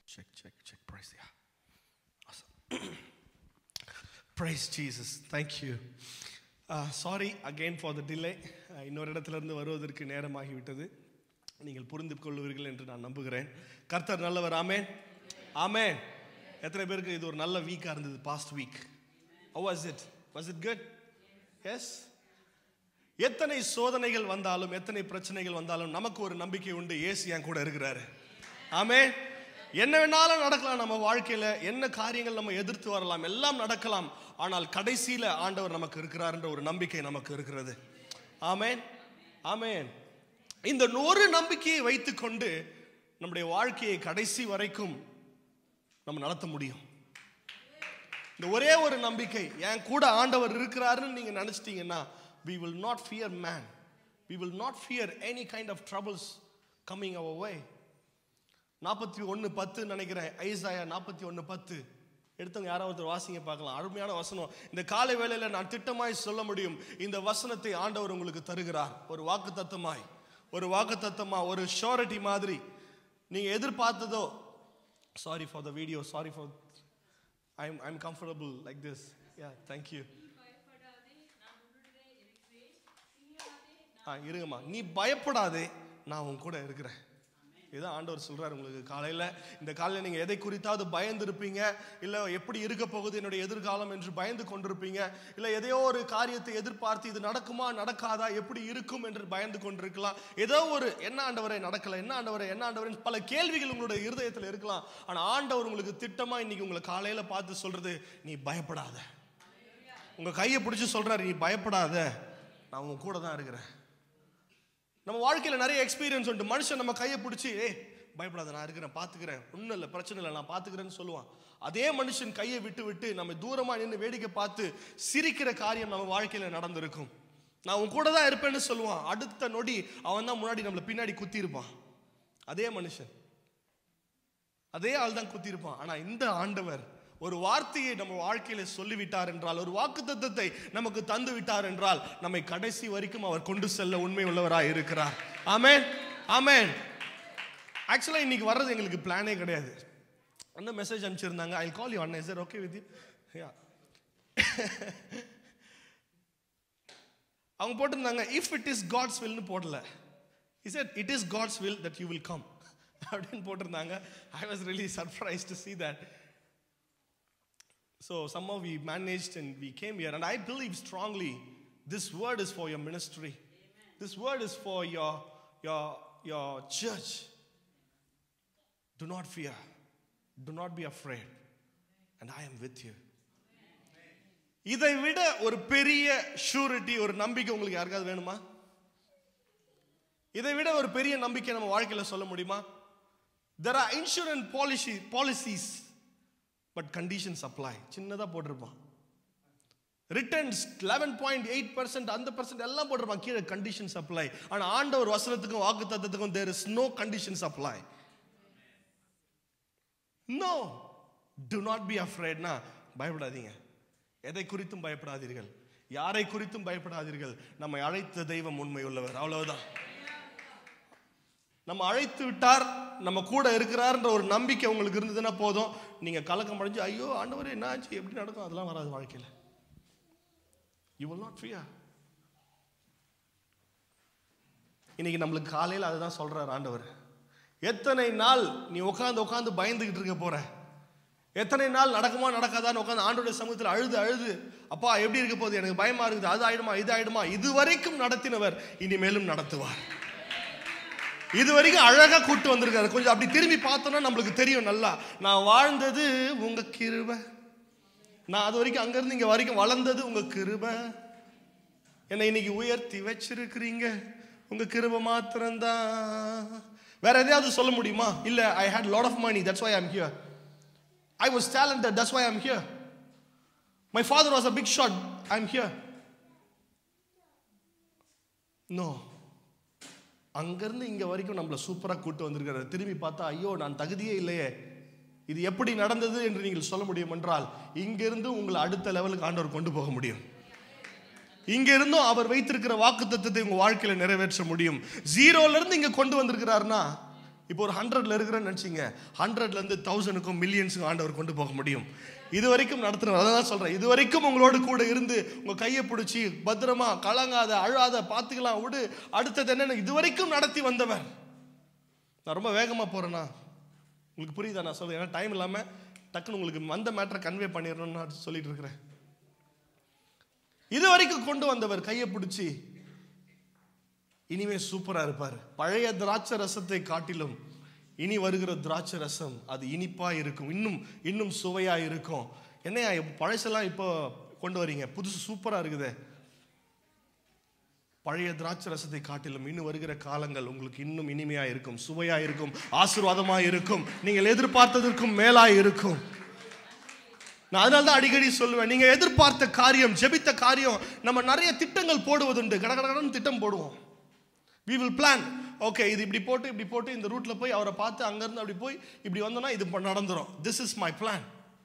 Check, check, check. Praise yeah. Awesome. Praise Jesus. Thank you. Uh, sorry again for the delay. Uh, இன்னொரு இடத்திலிருந்து வருவதற்கு நேரமாகிவிட்டது நீங்கள் புரிந்து கொள்வீர்கள் என்று நான் நம்புகிறேன் கர்த்தர் நல்லவர் ஆமேன் ஆமேன் எத்தனை பேருக்கு இது ஒரு நல்ல வீக்காக இருந்தது past week how was it was it good yes எத்தனை சோதனைகள் வந்தாலும் எத்தனை பிரச்சனைகள் வந்தாலும் நமக்கு ஒரு நம்பிக்கை உண்டு இயேசு என் கூட இருக்கிறாரு ஆமே என்ன வேணாலும் நடக்கலாம் நம்ம வாழ்க்கையில என்ன காரியங்கள் நம்ம எதிர்த்து வரலாம் எல்லாம் நடக்கலாம் ஆனால் கடைசியில ஆண்டவர் நமக்கு இருக்கிறார் என்ற ஒரு நம்பிக்கை நமக்கு இருக்கிறது ஆமேன் ஆமேன் இந்த ஒரு நம்பிக்கையை வைத்துக்கொண்டு நம்முடைய வாழ்க்கையை கடைசி வரைக்கும் நம்ம நடத்த முடியும் இந்த ஒரே ஒரு நம்பிக்கை என் கூட ஆண்டவர் இருக்கிறாருன்னு நீங்க நினைச்சிட்டீங்கன்னா we will not fear man we will not fear any kind of troubles coming our way நாற்பத்தி ஒன்று பத்து நினைக்கிறேன் ஐசாயா நாற்பத்தி ஒன்று பத்து எடுத்தவங்க யாராவது ஒருத்தர் வாசிங்க பார்க்கலாம் அருமையான வசனம் இந்த காலை வேளையில நான் திட்டமாய் சொல்ல முடியும் இந்த வசனத்தை ஆண்டவர் உங்களுக்கு தருகிறார் ஒரு வாக்கு தத்தமாய் ஒரு வாக்கு தத்தமா ஒரு ஷோரிட்டி மாதிரி நீங்க எதிர்பார்த்ததோ sorry for the video sorry for I'm I'm comfortable like this yeah thank you ஆ இருங்கம்மா நீ பயப்படாதே நான் உன் கூட இருக்கிறேன் இதுதான் ஆண்டவர் சொல்றாரு உங்களுக்கு காலையில இந்த காலையில நீங்க எதை குறித்தாவது பயந்து இருப்பீங்க இல்ல எப்படி இருக்க போகுது என்னுடைய எதிர்காலம் என்று பயந்து கொண்டிருப்பீங்க இல்ல எதையோ ஒரு காரியத்தை எதிர்பார்த்து இது நடக்குமா நடக்காதா எப்படி இருக்கும் என்று பயந்து கொண்டிருக்கலாம் ஏதோ ஒரு என்ன ஆண்டவரை நடக்கல என்ன ஆண்டவரை என்ன ஆண்டவரை பல கேள்விகள் உங்களுடைய இருதயத்தில் இருக்கலாம் ஆனா ஆண்டவர் உங்களுக்கு திட்டமா இன்னைக்கு உங்களை காலையில பார்த்து சொல்றது நீ பயப்படாத உங்க கையை பிடிச்சு சொல்றாரு நீ பயப்படாத நான் உன் கூட தான் இருக்கிறேன் நம்ம வாழ்க்கையில் நிறைய எக்ஸ்பீரியன்ஸ் உண்டு மனுஷன் நம்ம கையை பிடிச்சி ஏய் பயப்படாத நான் இருக்கிறேன் பார்த்துக்கிறேன் ஒன்றும் இல்லை பிரச்சனை இல்லை நான் பார்த்துக்கிறேன்னு சொல்லுவான் அதே மனுஷன் கையை விட்டு விட்டு நம்ம தூரமாக நின்று வேடிக்கை பார்த்து சிரிக்கிற காரியம் நம்ம வாழ்க்கையில் நடந்திருக்கும் நான் உன் கூட தான் இருப்பேன்னு சொல்லுவான் அடுத்த நொடி அவன் தான் முன்னாடி நம்மளை பின்னாடி குத்தி இருப்பான் அதே மனுஷன் அதே ஆள் தான் குத்தி இருப்பான் ஆனால் இந்த ஆண்டவர் ஒரு வார்த்தையை நம்ம வாழ்க்கையில சொல்லிவிட்டார் என்றால் ஒரு வாக்கு தத்தத்தை நமக்கு தந்து விட்டார் என்றால் நம்மை கடைசி வரைக்கும் அவர் கொண்டு செல்ல உண்மை உள்ளவராய் இருக்கிறார் ஆமேன் ஆமேன் ஆக்சுவலாக இன்னைக்கு வர்றது எங்களுக்கு பிளானே கிடையாது அந்த மெசேஜ் அனுப்பிச்சிருந்தாங்க ஐ கால் யூ அண்ணன் சார் ஓகே வித் யா அவங்க போட்டிருந்தாங்க இஃப் இட் இஸ் காட்ஸ் வில்னு போடல is it it is God's will that you will come அப்படின்னு போட்டிருந்தாங்க I was really surprise to see that So somehow we managed and we came here. And I believe strongly this word is for your ministry. This word is for your, your, your church. Do not fear. Do not be afraid. And I am with you. இதை விட ஒரு பெரிய surety ஒரு நம்பிக்கை உங்களுக்கு யாருக்காவது வேணுமா இதை விட ஒரு பெரிய நம்பிக்கை நம்ம வாழ்க்கையில் சொல்ல முடியுமா there are insurance policy policies but conditions apply சின்னதாக போட்டிருப்பான் returns eleven point eight percent அந்த பர்சன்ட் எல்லாம் போட்டிருப்பான் கீழே கண்டிஷன்ஸ் அப்ளை ஆனால் ஆண்டவர் வசனத்துக்கும் வாக்கு தத்துவத்துக்கும் there is no conditions apply no to not be அஃப்ரேட்னா பயப்படாதீங்க எதை குறித்தும் பயப்படாதீர்கள் யாரை குறித்தும் பயப்படாதீர்கள் நம்மை அழைத்த தெய்வம் உண்மை உள்ளவர் அவ்வளவுதான் நம்ம அழைத்து விட்டார் நம்ம கூட இருக்கிறார்ன்ற ஒரு நம்பிக்கை உங்களுக்கு இருந்ததுன்னா போதும் நீங்க கலக்கம் அடைஞ்சு ஐயோ ஆண்டவரே என்ன ஆச்சு எப்படி நடக்கும் அதெல்லாம் வராது வாழ்க்கையில் யூ வில் நாட் ஃபியர் இன்னைக்கு நம்மளுக்கு காலையில் அதுதான் சொல்றார் ஆண்டவர் எத்தனை நாள் நீ உட்காந்து உட்காந்து பயந்துகிட்டு இருக்க போற எத்தனை நாள் நடக்குமா நடக்காதான்னு உட்காந்து ஆண்டோட சமூகத்தில் அழுது அழுது அப்பா எப்படி இருக்க போகுது எனக்கு பயமா இருக்குது அது ஆயிடுமா இது ஆயிடுமா இது வரைக்கும் நடத்தினவர் இனிமேலும் நடத்துவார் இது வரைக்கும் அழகா கூட்டு வந்திருக்காரு கொஞ்சம் அப்படி திரும்பி பார்த்தோம்னா நம்மளுக்கு தெரியும் நல்லா நான் வாழ்ந்தது உங்க கிருப நான் அது வரைக்கும் அங்கிருந்து இங்க வரைக்கும் வளர்ந்தது உங்க கிருப என்னை இன்னைக்கு உயர்த்தி வச்சிருக்கிறீங்க உங்க கிருப மாத்திரம்தான் வேற எதையாவது சொல்ல முடியுமா இல்ல I had lot of money that's why I'm here I was talented that's why I'm here my father was a big shot I'm here no அங்கேருந்து இங்கே வரைக்கும் நம்மளை சூப்பராக கூட்டு வந்திருக்கிறார் திரும்பி பார்த்தா ஐயோ நான் தகுதியே இல்லையே இது எப்படி நடந்தது என்று நீங்கள் சொல்ல முடியும் என்றால் இங்கிருந்து உங்களை அடுத்த லெவலுக்கு ஆண்டவர் கொண்டு போக முடியும் இங்க இருந்தும் அவர் வைத்திருக்கிற வாக்கு தத்துவத்தை உங்க வாழ்க்கையில நிறைவேற்ற முடியும் ஜீரோல இருந்து இங்க கொண்டு வந்திருக்கிறாருன்னா இப்போ ஒரு ஹண்ட்ரட்ல இருக்கிறேன்னு நினச்சிங்க ஹண்ட்ரட்லேருந்து தௌசண்ட்க்கும் மில்லியன்ஸுக்கும் ஆண்டவர் கொண்டு போக முடியும் இது வரைக்கும் நடத்துறவர் அதை தான் சொல்கிறேன் இது வரைக்கும் உங்களோட கூட இருந்து உங்கள் கையை பிடிச்சி பத்திரமா கலங்காத அழாத பார்த்துக்கலாம் விடு அடுத்தது என்னென்ன இது வரைக்கும் நடத்தி வந்தவர் நான் ரொம்ப வேகமாக போகிறேன்னா உங்களுக்கு புரியுதா நான் சொல்றேன் ஏன்னா டைம் இல்லாமல் டக்குன்னு உங்களுக்கு வந்த மேட்டரை கன்வே பண்ணிடணும்னு நான் சொல்லிட்டு இருக்கிறேன் இது வரைக்கும் கொண்டு வந்தவர் கையை பிடிச்சி இனிமே சூப்பரா இருப்பார் பழைய திராட்சை ரசத்தை காட்டிலும் இனி வருகிற திராட்சை ரசம் அது இனிப்பா இருக்கும் இன்னும் இன்னும் சுவையா இருக்கும் என்னையா இப்ப பழசெல்லாம் இப்போ கொண்டு வரீங்க புதுசு சூப்பரா இருக்குதே பழைய திராட்சை ரசத்தை காட்டிலும் இன்னும் வருகிற காலங்கள் உங்களுக்கு இன்னும் இனிமையா இருக்கும் சுவையா இருக்கும் ஆசீர்வாதமா இருக்கும் நீங்கள் எதிர்பார்த்ததற்கும் மேலா இருக்கும் நான் அதனால தான் அடிக்கடி சொல்லுவேன் நீங்க எதிர்பார்த்த காரியம் ஜெபித்த காரியம் நம்ம நிறைய திட்டங்கள் போடுவதுண்டு கட கட கடன்னு திட்டம் போடுவோம் we will plan ஓகே இது இப்படி போட்டு இப்படி போட்டு இந்த ரூட்ல போய் அவரை பார்த்து அங்கேருந்து அப்படி போய் இப்படி வந்தோம்னா இது ப- நடந்துரும் this is my plan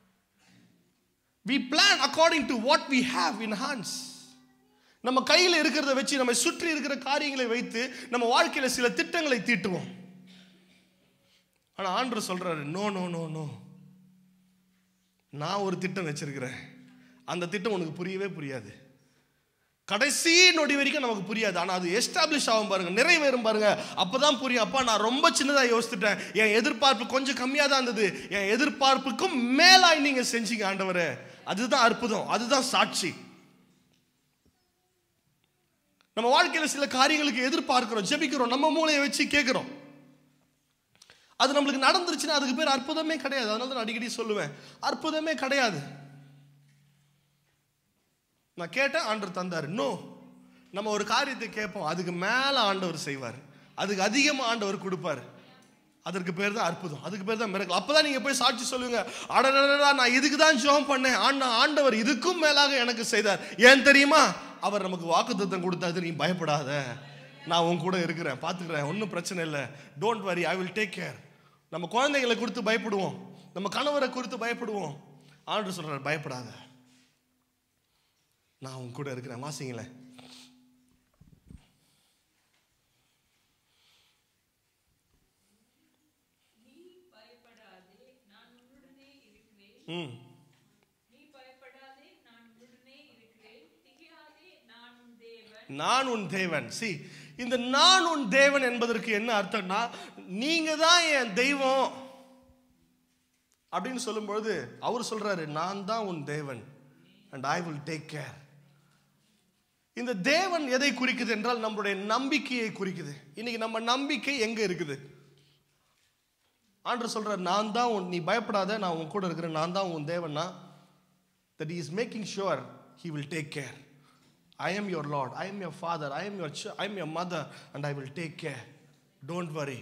we plan according to what we have in hands நம்ம கையில் இருக்கிறத வச்சு நம்ம சுற்றி இருக்கிற காரியங்களை வைத்து நம்ம வாழ்க்கையில சில திட்டங்களை தீட்டுவோம் ஆனா ஆண்டவர் சொல்றாரு நோ நோ நோ நோ நான் ஒரு திட்டம் வச்சிருக்கிறேன் அந்த திட்டம் உனக்கு புரியவே புரியாது கடைசி நொடி வரைக்கும் நமக்கு புரியாது ஆனால் அது எஸ்டாப்ளிஷ் ஆகும் பாருங்க நிறைவேறும் பாருங்க அப்பதான் புரியும் அப்பா நான் ரொம்ப சின்னதாக யோசித்துட்டேன் என் எதிர்பார்ப்பு கொஞ்சம் கம்மியாக தான் இருந்தது என் எதிர்பார்ப்புக்கும் மேலாய் நீங்க செஞ்சீங்க ஆண்டவரே அதுதான் அற்புதம் அதுதான் சாட்சி நம்ம வாழ்க்கையில சில காரியங்களுக்கு எதிர்பார்க்கிறோம் ஜெபிக்கிறோம் நம்ம மூளையை வச்சு கேட்கிறோம் அது நம்மளுக்கு நடந்துருச்சுன்னா அதுக்கு பேர் அற்புதமே கிடையாது அதனால தான் நான் அடிக்கடி சொல்லுவேன் அற்புதமே கிடையாது நான் கேட்டேன் ஆண்டவர் தந்தார் நோ நம்ம ஒரு காரியத்தை கேட்போம் அதுக்கு மேலே ஆண்டவர் செய்வார் அதுக்கு அதிகமாக ஆண்டவர் கொடுப்பார் அதற்கு பேர் தான் அற்புதம் அதுக்கு பேர் தான் மிரக்கல் அப்பதான் நீங்க போய் சாட்சி சொல்லுவீங்க அடடடடா நான் இதுக்கு தான் ஜெபம் பண்ணேன் ஆனா ஆண்டவர் இதுக்கும் மேலாக எனக்கு செய்தார் ஏன் தெரியுமா அவர் நமக்கு வாக்குத்தத்தம் கொடுத்தாரு நீ பயப்படாத நான் உன் கூட இருக்கிறேன் பார்த்துக்கிறேன் ஒன்றும் பிரச்சனை இல்லை don't worry I will take care நம்ம குழந்தைங்களை குறித்து பயப்படுவோம் நம்ம கணவரை குறித்து பயப்படுவோம் ஆண்டவர் சொல்றார் பயப்படாத நான் உன் கூட இருக்கிறேன் வாசிங்களேன் நீ பயப்படாதே நான் உன்னுடனே இருக்கிறேன் ம் நீ பயப்படாதே நான் உன்னுடனே இருக்கிறேன் திகையாதே நான் உன் தேவன் நான் உன் தேவன் சி இந்த நான் உன் தேவன் என்பதற்கு என்ன அர்த்தம்னா நீங்க தான் என் தெய்வம் அப்படின்னு சொல்லும்பொழுது அவர் சொல்றாரு நான் தான் உன் தேவன் and I will take care இந்த தேவன் எதை குறிக்குது என்றால் நம்முடைய நம்பிக்கையை குறிக்குது இன்னைக்கு நம்ம நம்பிக்கை எங்க இருக்குது ஆண்டவர் சொல்றார் நான் தான் உன் நீ பயப்படாத நான் உன் கூட இருக்கிறேன் நான் தான் உன் தேவன்னா that he is making sure he will take care i am your lord i am your father i am your ch- i am your mother and i will take care don't worry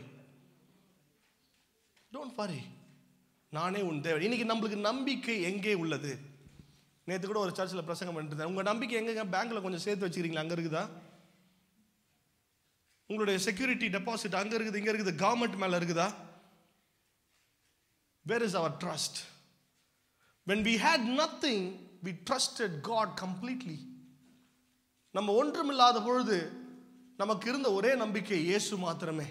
don't worry நானே உன் தேவன் இன்னைக்கு நம்மளுக்கு நம்பிக்கை எங்கே உள்ளது நேற்று கூட ஒரு சர்ச்சில் பிரசங்கம் பண்ணிட்டு இருந்தேன். உங்க நம்பிக்கை எங்கங்க பேங்க்ல கொஞ்சம் சேர்த்து வச்சுக்கிறீங்களா அங்க இருக்குதா உங்களுடைய செக்யூரிட்டி டெபாசிட் அங்க இருக்குது இங்க இருக்குது கவர்மெண்ட் மேல இருக்குதா where is our trust when we had nothing we trusted god completely நம்ம ஒன்றுமில்லாத பொழுது நமக்கு இருந்த ஒரே நம்பிக்கை இயேசு மாத்திரமே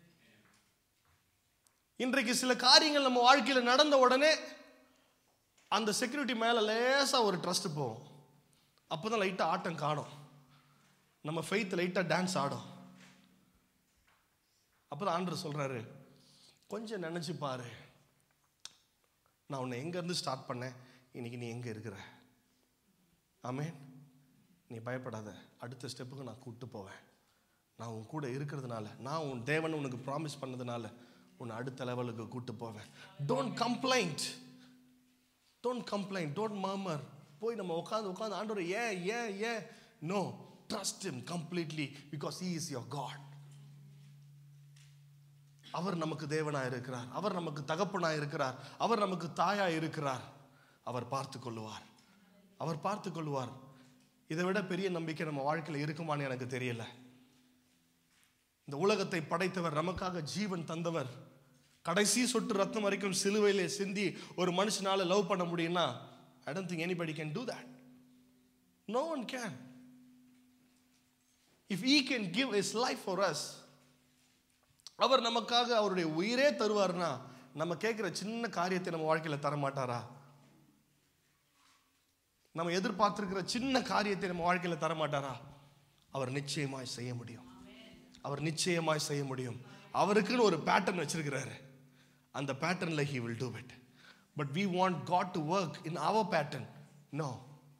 இன்றைக்கு சில காரியங்கள் நம்ம வாழ்க்கையில நடந்த உடனே அந்த செக்யூரிட்டி மேல லேசா ஒரு ட்ரஸ்ட் போகும் அப்பதான் லைட்டா ஆட்டம் காணும் நம்ம ஃபெய்த் லைட்டா டான்ஸ் ஆடும் அப்பதான் ஆண்டவர் சொல்றாரு கொஞ்சம் நினைச்சு பாரு நான் உன்னை எங்கேருந்து ஸ்டார்ட் பண்ணேன் இன்னைக்கு நீ எங்கே இருக்கிற ஆமென் நீ பயப்படாத அடுத்த ஸ்டெப்புக்கு நான் கூப்பிட்டு போவேன் நான் உன் கூட இருக்கிறதுனால நான் உன் தேவன் உனக்கு ப்ராமிஸ் பண்ணதுனால உன்னை அடுத்த லெவலுக்கு கூட்டு போவேன் don't complaint don't complaint don't murmur போய் நம்ம உட்காந்து உட்காந்து ஆண்டவர் ஏன் ஏன் ஏன் no trust him completely because he is your God அவர் நமக்கு தேவனா இருக்கிறார் அவர் நமக்கு தகப்பனா இருக்கிறார் அவர் நமக்கு தாயா இருக்கிறார் அவர் பார்த்து கொள்ளுவார் அவர் பார்த்து கொள்ளுவார் இதை விட பெரிய நம்பிக்கை நம்ம வாழ்க்கையில் இருக்குமான்னு எனக்கு தெரியல இந்த உலகத்தை படைத்தவர் நமக்காக ஜீவன் தந்தவர் கடைசி சொட்டு ரத்தம் வரைக்கும் சிலுவையிலே சிந்தி ஒரு மனுஷனால லவ் பண்ண முடியும்னா I don't think anybody can do that no one can if he can give his life for us அவர் நமக்காக அவருடைய உயிரே தருவார்னா நம்ம கேட்குற சின்ன காரியத்தை நம்ம வாழ்க்கையில் தர மாட்டாரா நம்ம எதிர்பார்த்திருக்கிற சின்ன காரியத்தை நம்ம வாழ்க்கையில் தர மாட்டாரா அவர் நிச்சயமாய் செய்ய முடியும் அவர் நிச்சயமாய் செய்ய முடியும் அவருக்குன்னு ஒரு பேட்டர்ன் வச்சிருக்கிறாரு அந்த பேட்டர்ன்ல he will do it but we want God to work in our pattern no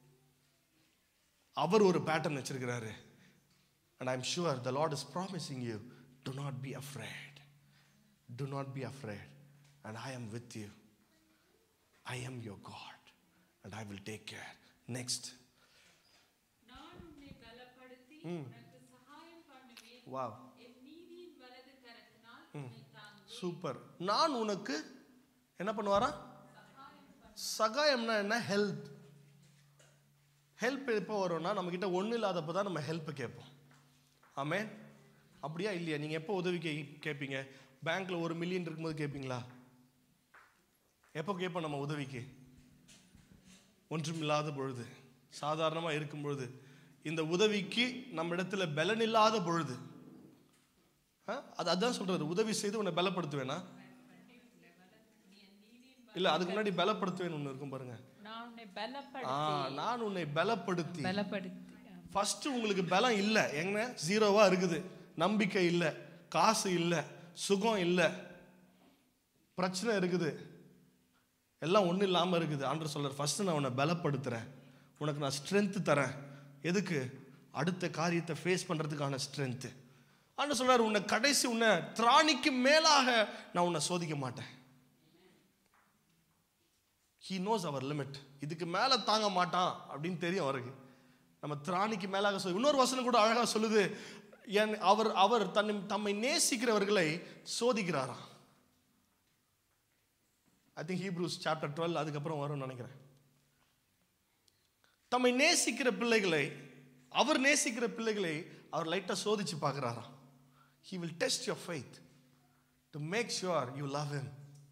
அவர் ஒரு பேட்டர்ன் வச்சிருக்கிறாரு and I'm sure the Lord is promising you to not be afraid to not be afraid and I am with you I am your God and I will take care next நான் உன்னை பலப்படுத்தி உனக்கு சகாயம் பண்ணுவேன் wow என் நீதியின் வலது கரத்தினால் உன்னை தாங்குவேன் சூப்பர் நான் உனக்கு என்ன பண்ணுவாரா சகாயம்னா என்ன ஹெல்ப் ஹெல்ப் எப்போ வரும்னா நம்மக்கிட்ட ஒன்றும் இல்லாதப்போ தான் நம்ம ஹெல்ப் கேட்போம் ஆமே அப்படியா இல்லையா நீங்கள் எப்போ உதவி கே கேட்பீங்க பேங்க்கில் ஒரு மில்லியன் இருக்கும்போது கேட்பீங்களா எப்போ கேட்போம் நம்ம உதவிக்கு ஒன்றுமில்லாத பொழுது சாதாரணமாக இருக்கும் பொழுது இந்த உதவிக்கு நம்ம இடத்துல பலன் இல்லாத பொழுது ஆ? அது அதான் சொல்றாரு உதவி செய்து உன்னை பலப்படுத்துவேனா இல்ல அதுக்கு முன்னாடி பலப்படுத்துவேன் ஒன்று இருக்கும் பாருங்க நான் உன்னை ஆ பலப்படுத்தி நான் உன்னை பலப்படுத்தி பலப்படுத்தி ஃபர்ஸ்ட் உங்களுக்கு பலம் இல்லை எங்க ஜீரோவா இருக்குது நம்பிக்கை இல்லை காசு இல்லை சுகம் இல்லை பிரச்சனை இருக்குது எல்லாம் ஒன்றும் இல்லாமல் இருக்குது ஆண்டர் சொல்றார் ஃபர்ஸ்ட் நான் உன்னை பலப்படுத்துறேன் உனக்கு நான் ஸ்ட்ரென்த் தரேன் எதுக்கு அடுத்த காரியத்தை ஃபேஸ் பண்ணுறதுக்கான ஸ்ட்ரென்த்து ஆண்டர் சொல்றார் உன்னை கடைசி உன்னை திராணிக்கு மேலாக நான் உன்னை சோதிக்க மாட்டேன் ஹீ நோஸ் அவர் லிமிட் இதுக்கு மேலே தாங்க மாட்டான் அப்படின்னு தெரியும் அவருக்கு நம்ம திராணிக்கு மேலாக சொல்லி இன்னொரு வசனம் கூட அழகாக சொல்லுது என் அவர் அவர் தன்னை தம்மை நேசிக்கிறவர்களை சோதிக்கிறாராம் I think Hebrews chapter twelve அதுக்கப்புறம் வரும்னு நினைக்கிறேன் தம்மை நேசிக்கிற பிள்ளைகளை அவர் நேசிக்கிற பிள்ளைகளை அவர் லைட்டாக சோதிச்சு பார்க்குறாராம் he will test your faith to make sure you love him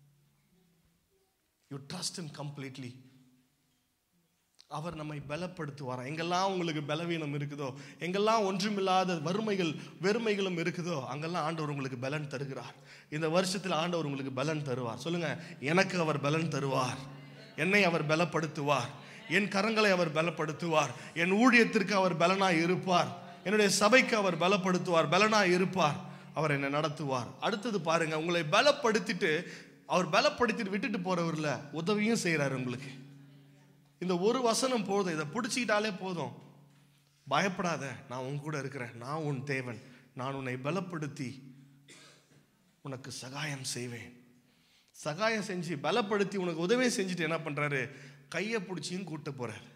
you trust him completely அவர் நம்மை பலப்படுத்துவார் எங்கெல்லாம் உங்களுக்கு பலவீனம் இருக்குதோ எங்கெல்லாம் ஒன்றுமில்லாத வறுமைகள் வெறுமைகளும் இருக்குதோ அங்கெல்லாம் ஆண்டவர் உங்களுக்கு பலன் தருகிறார் இந்த வருஷத்தில் ஆண்டவர் உங்களுக்கு பலன் தருவார் சொல்லுங்க எனக்கு அவர் பலன் தருவார் என்னை அவர் பலப்படுத்துவார் என் கரங்களை அவர் பலப்படுத்துவார் என் ஊழியத்திற்கு அவர் பலனாய் இருப்பார் என்னுடைய சபைக்கு அவர் பலப்படுத்துவார் பலனாய் இருப்பார் அவர் என்னை நடத்துவார் அடுத்தது பாருங்க உங்களை பலப்படுத்திட்டு அவர் பலப்படுத்திட்டு விட்டுட்டு போறவர்ல உதவியும் செய்கிறார் உங்களுக்கு இந்த ஒரு வசனம் போதும் இதை பிடிச்சிக்கிட்டாலே போதும் பயப்படாத நான் உன் கூட இருக்கிறேன் நான் உன் தேவன் நான் உன்னை பலப்படுத்தி உனக்கு சகாயம் செய்வேன் சகாயம் செஞ்சு பலப்படுத்தி உனக்கு உதவி செஞ்சுட்டு என்ன பண்றாரு கையை பிடிச்சியும் கூட்ட போறாரு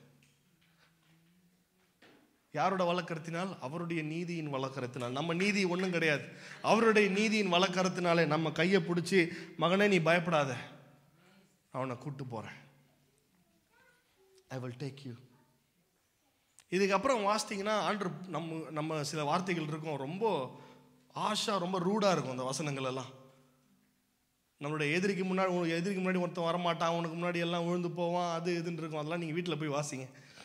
யாரோட வழக்கறத்தினால் அவருடைய நீதியின் வழக்கறத்தினால் நம்ம நீதி ஒன்றும் கிடையாது அவருடைய நீதியின் வழக்கறத்தினாலே நம்ம கையை பிடிச்சி மகனே நீ பயப்படாத அவனை கூட்டு போறேன் ஐ வில் டேக் யூ இதுக்கப்புறம் வாசித்தீங்கன்னா ஆண்டு நம்ம நம்ம சில வார்த்தைகள் இருக்கும் ரொம்ப ஆஷா ரொம்ப ரூடாக இருக்கும் அந்த வசனங்கள் எல்லாம் நம்மளுடைய எதிரிக்கு முன்னாடி உனக்கு எதிரிக்கு முன்னாடி ஒருத்தன் வரமாட்டான் உனக்கு முன்னாடி எல்லாம் விழுந்து போவான் அது இதுன்னு இருக்கும் அதெல்லாம் நீங்கள் வீட்டில் போய் வாசிங்க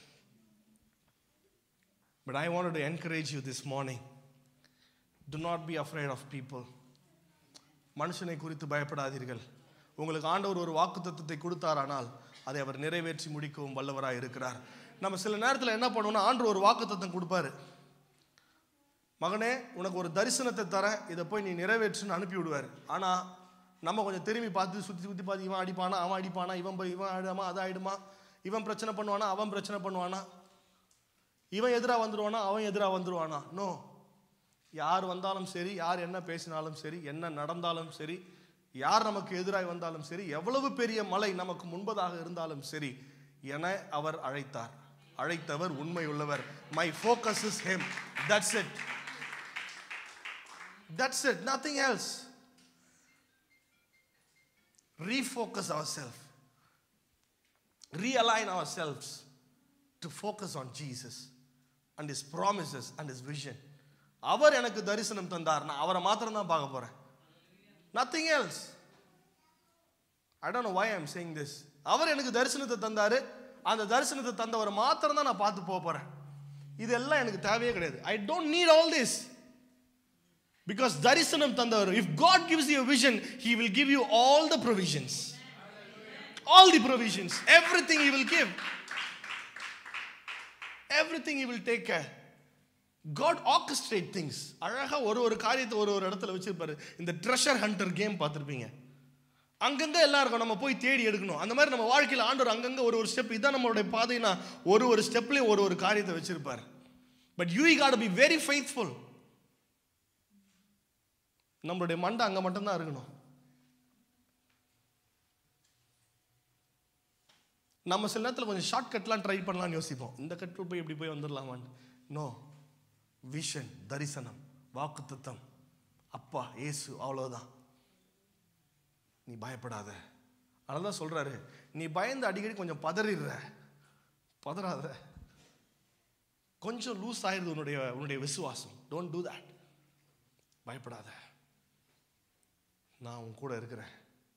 but I want to encourage you this morning to not be afraid of people மனுஷனை குறித்து பயப்படாதீர்கள் உங்களுக்கு ஆண்டவர் ஒரு வாக்குத்தத்தத்தை கொடுத்தாரானால் அதை அவர் நிறைவேற்றி முடிக்கவும் வல்லவராக இருக்கிறார் நம்ம சில நேரத்தில் என்ன பண்ணுவோம்னா ஆண்டு ஒரு வாக்குத்தத்தம் கொடுப்பாரு மகனே உனக்கு ஒரு தரிசனத்தை தரேன் இதை போய் நீ நிறைவேற்றுன்னு அனுப்பி விடுவார் ஆனால் நம்ம கொஞ்சம் திரும்பி பார்த்து சுற்றி சுற்றி பார்த்து இவன் அடிப்பானா அவன் அடிப்பானா இவன் போய் இவன் ஆயிடுமா அது ஆயிடுமா இவன் பிரச்சனை பண்ணுவானா அவன் பிரச்சனை பண்ணுவானா இவன் எதிராக வந்துருவானா அவன் எதிராக வந்துருவானா நோ யார் வந்தாலும் சரி யார் என்ன பேசினாலும் சரி என்ன நடந்தாலும் சரி யார் நமக்கு எதிராய் வந்தாலும் சரி எவ்வளவு பெரிய மலை நமக்கு முன்பதாக இருந்தாலும் சரி என அவர் அழைத்தார் அழைத்தவர் உண்மை உள்ளவர் my focus is hmm that's it that's it nothing else refocus ourselves realign ourselves to focus on Jesus and his promises and his vision அவர் எனக்கு தரிசனம் தந்தார் நான் அவரை மாத்திரம் தான் பார்க்க போறேன் nothing else I don't know why I'm saying this அவர் எனக்கு தரிசனத்தை தந்தாரு அந்த தரிசனத்தை தந்தவரை மாத்திரம் தான் நான் பார்த்து போக போறேன் இதெல்லாம் எனக்கு தேவையே கிடையாது I don't need all this because தரிசனம் தந்தவர் if God gives you vision he will give you all the provisions all the provisions everything he will give everything he will take care God orchestrate things அழகா ஒரு ஒரு காரியத்தை ஒரு ஒரு இடத்துல வச்சிருப்பாரு இந்த ட்ரெஷர் ஹண்டர் கேம் பார்த்துருப்பீங்க அங்கங்க எல்லாம் இருக்கும் நம்ம போய் தேடி எடுக்கணும் அந்த மாதிரி நம்ம வாழ்க்கையில் ஆண்டவர் அங்கங்க ஒரு ஒரு ஸ்டெப் இதான் நம்மளுடைய பாதைனா ஒரு ஒரு ஸ்டெப்லேயும் ஒரு ஒரு காரியத்தை வச்சிருப்பாரு but you got be very faithful நம்மளுடைய மண்டை அங்க மட்டும்தான் இருக்கணும் நம்ம சில நேரத்தில் கொஞ்சம் ஷார்ட் கட்லாம் ட்ரை பண்ணலாம்னு யோசிப்போம் இந்த கட் போய் இப்படி போய் வந்துடலாமான்னு நோ விஷன் தரிசனம் வாக்குத்தத்தம் அப்பா இயேசு அவ்வளோதான் நீ பயப்படாத அதனால தான் சொல்றாரு நீ பயந்து அடிக்கடி கொஞ்சம் பதறிடுற பதறாத கொஞ்சம் லூஸ் ஆயிருது உன்னுடைய உன்னுடைய விசுவாசம் டோன்ட் டூ தட் பயப்படாத நான் உன் கூட இருக்கிறேன்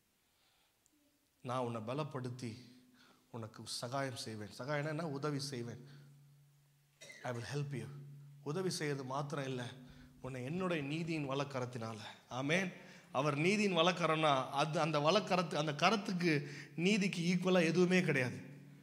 நான் உன்னை பலப்படுத்தி உனக்கு சகாயம் செய்வேன் சகாயம்னா என்ன? உதவி செய்வேன் ஐ வில் ஹெல்ப் யூ உதவி செய்யறது மாத்திரம் இல்லை உன்னை என்னுடைய நீதியின் வழக்கரத்தினால ஆமென் அவர் நீதியின் வழக்கரம்னா அது அந்த வழக்கரத்து அந்த கரத்துக்கு நீதிக்கு ஈக்குவலாக எதுவுமே கிடையாது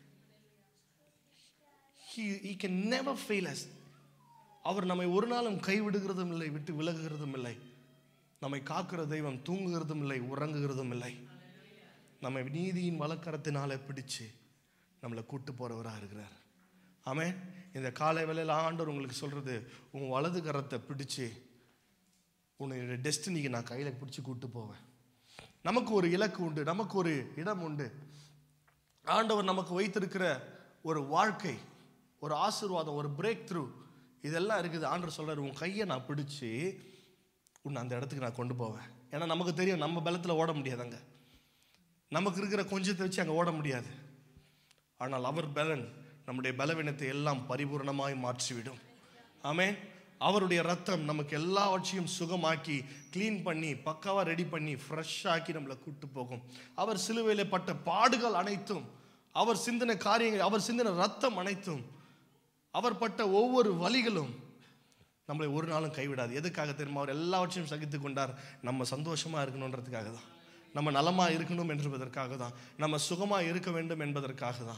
he he can never fail us அவர் நம்மை ஒரு நாளும் கைவிடுகிறதும் இல்லை விட்டு விலகுகிறதும் இல்லை நம்மை காக்கிற தெய்வம் தூங்குகிறதும் இல்லை உறங்குகிறதும் இல்லை நம்மை நீதியின் வழக்கரத்தினால பிடிச்சு நம்மளை கூட்டு போறவராக இருக்கிறார் ஆமே இந்த காலை வேளையில் ஆண்டவர் உங்களுக்கு சொல்றது உன் வலது கரத்தை பிடிச்சு உன்னுடைய டெஸ்டினிக்கு நான் கையில் பிடிச்சி கூட்டு போவேன் நமக்கு ஒரு இலக்கு உண்டு நமக்கு ஒரு இடம் உண்டு ஆண்டவர் நமக்கு வைத்திருக்கிற ஒரு வாழ்க்கை ஒரு ஆசீர்வாதம் ஒரு பிரேக் த்ரூ இதெல்லாம் இருக்குது ஆண்டவர் சொல்றாரு உன் கையை நான் பிடிச்சி உன்னை அந்த இடத்துக்கு நான் கொண்டு போவேன் ஏன்னா நமக்கு தெரியும் நம்ம பலத்தில் ஓட முடியாது அங்கே நமக்கு இருக்கிற கொஞ்சத்தை வச்சு அங்கே ஓட முடியாது ஆனால் அவர் பலன் நம்முடைய பலவீனத்தை எல்லாம் பரிபூர்ணமாய் மாற்றிவிடும் ஆமென் அவருடைய ரத்தம் நமக்கு எல்லாவற்றையும் சுகமாக்கி க்ளீன் பண்ணி பக்காவா ரெடி பண்ணி ஃப்ரெஷ் ஆக்கி நம்மளை கூட்டு போகும் அவர் சிலுவையில் பட்ட பாடுகள் அனைத்தும் அவர் சிந்தின காரியங்கள் அவர் சிந்தின ரத்தம் அனைத்தும் அவர் பட்ட ஒவ்வொரு வழிகளும் நம்மளை ஒரு நாளும் கைவிடாது எதுக்காக தெரியுமா அவர் எல்லாவற்றையும் சகித்து கொண்டார் நம்ம சந்தோஷமா இருக்கணுன்றதுக்காக தான் நம்ம நலமா இருக்கணும் என்பதற்காக தான் நம்ம சுகமா இருக்க வேண்டும் என்பதற்காக தான்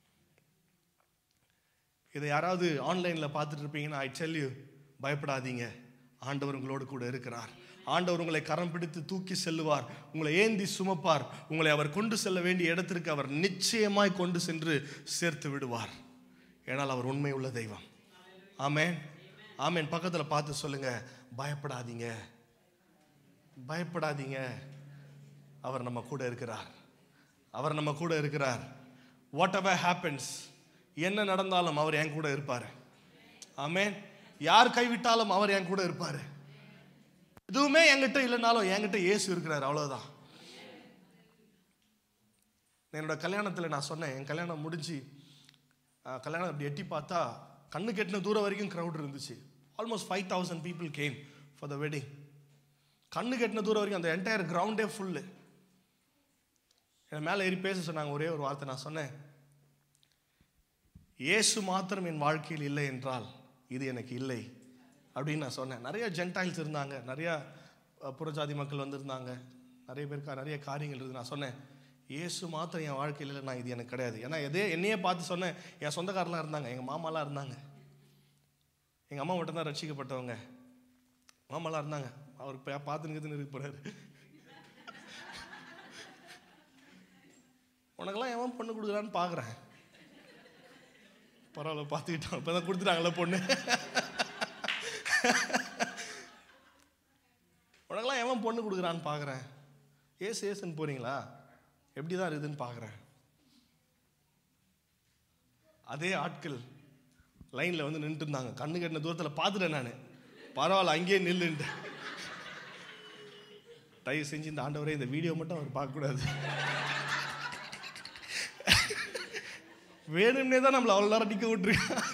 இதை யாராவது ஆன்லைன்ல பார்த்துட்டு இருப்பீங்கன்னா ஐ டெல் யூ பயப்படாதீங்க ஆண்டவர் உங்களோடு கூட இருக்கிறார் ஆண்டவர் உங்களை கரம் பிடித்து தூக்கி செல்லுவார் உங்களை ஏந்தி சுமப்பார் உங்களை அவர் கொண்டு செல்ல வேண்டிய இடத்திற்கு அவர் நிச்சயமாய் கொண்டு சென்று சேர்த்து விடுவார் ஏனால் அவர் உண்மை உள்ள தெய்வம் ஆமென் ஆமென் பக்கத்தில் பார்த்து சொல்லுங்க பயப்படாதீங்க பயப்படாதீங்க அவர் நம்ம கூட இருக்கிறார் அவர் நம்ம கூட இருக்கிறார் வாட் எவர் ஹேப்பன்ஸ் என்ன நடந்தாலும் அவர் என் கூட இருப்பார் ஆமென் யார் கைவிட்டாலும் அவர் என் கூட இருப்பார் எதுவுமே என்கிட்ட இல்லைனாலும் என்கிட்ட இயேசு இருக்கிறார் அவ்வளவுதான் என்னோட கல்யாணத்தில் நான் சொன்னேன் என் கல்யாணம் முடிஞ்சு அஹ், கல்யாணம் அப்படி எட்டி பார்த்தா கண்ணு கெட்டின தூரம் வரைக்கும் க்ரௌட் இருந்துச்சு almost five thousand people came for the wedding கண்ணு கெட்டின தூரம் வரைக்கும் அந்த என்டையர் கிரவுண்டே ஃபுல்லு என்னை மேலே ஏறி பேச சொன்னாங்க ஒரே ஒரு வார்த்தை நான் சொன்னேன் இயேசு மாத்திரம் என் வாழ்க்கையில் இல்லை என்றால் இது எனக்கு இல்லை அப்படின்னு நான் சொன்னேன் நிறைய ஜென்டைல்ஸ் இருந்தாங்க நிறைய அஹ், புறஜாதி மக்கள் வந்திருந்தாங்க நிறைய பேருக்கு நிறைய காரியங்கள் இருக்குது நான் சொன்னேன் இயேசு மாத்திரம் என் வாழ்க்கையில் இல்லை நான் இது எனக்கு கிடையாது ஏன்னா எதே என்னையே பார்த்து சொன்னேன் என் சொந்தக்காரெலாம் இருந்தாங்க எங்கள் மாமாலாம் இருந்தாங்க எங்கள் அம்மா மட்டும் தான் ரட்சிக்கப்பட்டவங்க மாமாலாம் இருந்தாங்க அவர் பா- பார்த்துன்னு இருக்க போறாரு உனக்கெல்லாம் எவன் பொண்ணு கொடுக்குறான்னு பார்க்குறேன் பரவாயில்ல பார்த்துக்கிட்டோம் இப்போ தான் கொடுத்துட்டாங்களே பொண்ணு உனக்கெல்லாம் எவன் பொண்ணு கொடுக்குறான்னு பார்க்குறேன் ஏசு ஏசுன்னு போறீங்களா எப்படி தான் இருக்குதுன்னு பார்க்குறேன் அதே ஆட்கள் லைனில் வந்து நின்றுட்டு இருந்தாங்க கண்ணு கட்டின தூரத்தில் பார்த்துட்டேன் நான் பரவாயில்ல அங்கேயே நில்லுன்ட்டு தயவு செஞ்சு இந்த ஆண்டவரே இந்த வீடியோ மட்டும் அவர் பார்க்கக்கூடாது வேணும்னே தான் நம்மளை அவ்வளோ நேரம் நிற்க விட்டுருக்கான்